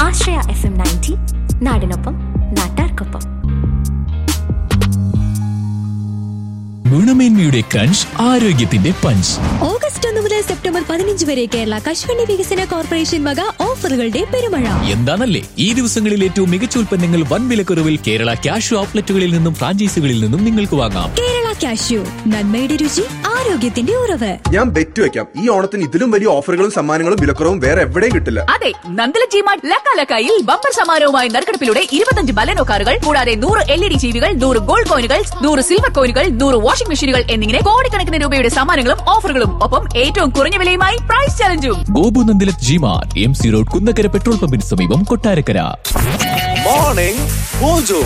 ആശ്രയ F M ninety നാടിനൊപ്പം നാട്ടാർക്കൊപ്പം ഗുണമേന്മയുടെ ക്രഞ്ച് ആരോഗ്യത്തിന്റെ പഞ്ച് ഓഗസ്റ്റ് ഒന്ന് മുതൽ സെപ്റ്റംബർ പതിനഞ്ച് വരെ കേരള കശുവണ്ടി വികസന കോർപ്പറേഷൻ വക ഓഫറുകളുടെ പെരുമഴ എന്താണല്ലേ ഈ ദിവസങ്ങളിൽ ഏറ്റവും മികച്ച ഉൽപ്പന്നങ്ങൾ വൻ വിലക്കുറവിൽ കേരള ക്യാഷ് ഔട്ട്ലെറ്റുകളിൽ നിന്നും ഫ്രാഞ്ചൈസികളിൽ നിന്നും നിങ്ങൾക്ക് വാങ്ങാം കേരള കാഷ്യൂ നന്മയുടെ രുചി ആരോഗ്യത്തിന്റെ ഉറവ് ഞാൻ ബെറ്റ് വെക്കാം ഈ ഓണത്തിന് ഇതിലും വലിയ ഓഫറുകളും സമ്മാനങ്ങളും വിലക്കുറവും വേറെ എവിടെയും കിട്ടില്ല അതെ നന്ദല ജിമാർട്ട് ലക്കാലക്കായിൽ ബമ്പർ സമാരവുമായി നറുക്കെടുപ്പിലൂടെ ഇരുപത്തഞ്ച് ബലനോ കാറുകൾ കൂടാതെ നൂറ് എൽ ഇ ഡി ജീവികൾ നൂറ് ഗോൾഡ് കോയിനുകൾ നൂറ് സിൽവർ കോയിനുകൾ നൂറ് വാഷിംഗ് മെഷീനുകൾ എന്നിങ്ങനെ കോടിക്കണക്കിന് രൂപയുടെ സമ്മാനങ്ങളും ഓഫറുകളും ഒപ്പം ഏറ്റവും കുറഞ്ഞ വിലയുമായി പ്രൈസ് ചലഞ്ചും Gopu Nandilath G mart M C road Kunnakkara petrol പമ്പിന് സമീപം കൊട്ടാരക്കര മോർണിംഗ് മോജോ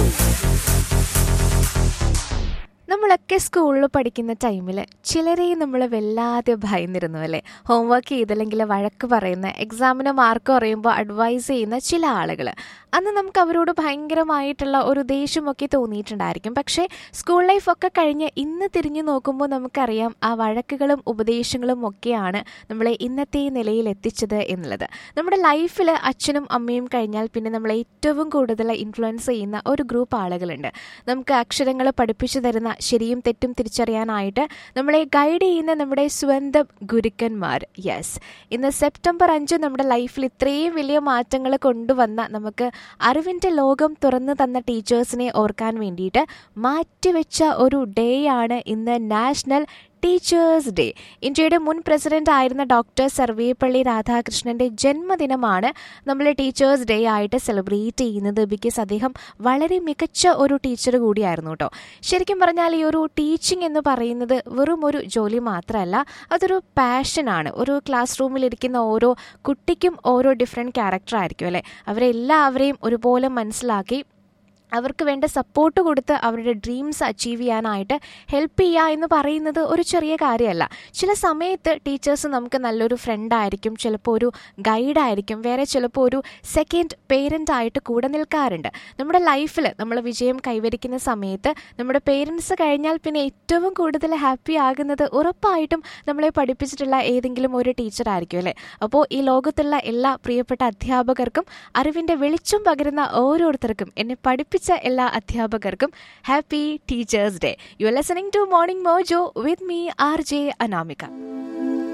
നമ്മളൊക്കെ സ്കൂളിൽ പഠിക്കുന്ന ടൈമിൽ ചിലരെയും നമ്മൾ വല്ലാതെ ഭയന്നിരുന്നു അല്ലേ ഹോംവർക്ക് ചെയ്തില്ലെങ്കിൽ വഴക്ക് പറയുന്ന എക്സാമിന് മാർക്ക് കുറയുമ്പോൾ അഡ്വൈസ് ചെയ്യുന്ന ചില ആളുകൾ അന്ന് നമുക്ക് അവരോട് ഭയങ്കരമായിട്ടുള്ള ഒരു ദേഷ്യമൊക്കെ തോന്നിയിട്ടുണ്ടായിരിക്കും പക്ഷേ സ്കൂൾ ലൈഫൊക്കെ കഴിഞ്ഞ് ഇന്ന് തിരിഞ്ഞു നോക്കുമ്പോൾ നമുക്കറിയാം ആ വഴക്കുകളും ഉപദേശങ്ങളും ഒക്കെയാണ് നമ്മളെ ഇന്നത്തെ ഈ നിലയിൽ എത്തിച്ചത് എന്നുള്ളത് നമ്മുടെ ലൈഫിൽ അച്ഛനും അമ്മയും കഴിഞ്ഞാൽ പിന്നെ നമ്മളെ ഏറ്റവും കൂടുതൽ ഇൻഫ്ലുവൻസ് ചെയ്യുന്ന ഒരു ഗ്രൂപ്പ് ആളുകളുണ്ട് നമുക്ക് അക്ഷരങ്ങൾ പഠിപ്പിച്ചു തരുന്ന ശരിയും തെറ്റും തിരിച്ചറിയാനായിട്ട് നമ്മളെ ഗൈഡ് ചെയ്യുന്ന നമ്മുടെ സ്വന്തം ഗുരുക്കന്മാർ യെസ് ഇന്ന് സെപ്റ്റംബർ അഞ്ച് നമ്മുടെ ലൈഫിൽ ഇത്രയും വലിയ മാറ്റങ്ങൾ കൊണ്ടുവന്ന നമുക്ക് അറിവിൻ്റെ ലോകം തുറന്നു തന്ന ടീച്ചേഴ്സിനെ ഓർക്കാൻ വേണ്ടിയിട്ട് മാറ്റിവെച്ച ഒരു ഡേ ആണ് ഇന്ന് നാഷണൽ ടീച്ചേഴ്സ് ഡേ ഇന്ത്യയുടെ മുൻ പ്രസിഡന്റ് ആയിരുന്ന ഡോക്ടർ സർവേപ്പള്ളി രാധാകൃഷ്ണന്റെ ജന്മദിനമാണ് നമ്മൾ ടീച്ചേഴ്സ് ഡേ ആയിട്ട് സെലിബ്രേറ്റ് ചെയ്യുന്നത് ബിക്കോസ് അദ്ദേഹം വളരെ മികച്ച ഒരു ടീച്ചർ കൂടിയായിരുന്നു കേട്ടോ ശരിക്കും പറഞ്ഞാൽ ഈ ഒരു ടീച്ചിങ് എന്ന് പറയുന്നത് വെറും ഒരു ജോലി മാത്രമല്ല അതൊരു പാഷനാണ് ഒരു ക്ലാസ് റൂമിലിരിക്കുന്ന ഓരോ കുട്ടിക്കും ഓരോ ഡിഫറെൻറ്റ് ക്യാരക്ടർ ആയിരിക്കും അല്ലേ അവരെല്ലാവരെയും ഒരുപോലെ മനസ്സിലാക്കി അവർക്ക് വേണ്ട സപ്പോർട്ട് കൊടുത്ത് അവരുടെ ഡ്രീംസ് അച്ചീവ് ചെയ്യാനായിട്ട് ഹെൽപ്പ് ചെയ്യുക എന്ന് പറയുന്നത് ഒരു ചെറിയ കാര്യമല്ല ചില സമയത്ത് ടീച്ചേഴ്സ് നമുക്ക് നല്ലൊരു ഫ്രണ്ട് ആയിരിക്കും ചിലപ്പോൾ ഒരു ഗൈഡ് ആയിരിക്കും വേറെ ചിലപ്പോൾ ഒരു സെക്കൻഡ് പേരൻ്റ് ആയിട്ട് കൂടെ നിൽക്കാറുണ്ട് നമ്മുടെ ലൈഫിൽ നമ്മൾ വിജയം കൈവരിക്കുന്ന സമയത്ത് നമ്മുടെ പേരൻസ് കഴിഞ്ഞാൽ പിന്നെ ഏറ്റവും കൂടുതൽ ഹാപ്പി ആകുന്നത് ഉറപ്പായിട്ടും നമ്മളെ പഠിപ്പിച്ചിട്ടുള്ള ഏതെങ്കിലും ഒരു ടീച്ചർ ആയിരിക്കും അല്ലേ അപ്പോൾ ഈ ലോകത്തുള്ള എല്ലാ പ്രിയപ്പെട്ട അധ്യാപകർക്കും അറിവിൻ്റെ വെളിച്ചം പകരുന്ന ഓരോരുത്തർക്കും എന്നെ പഠിപ്പിച്ച എല്ലാ അധ്യാപകർക്കും happy teachers day you are listening to morning mojo with me R J Anamika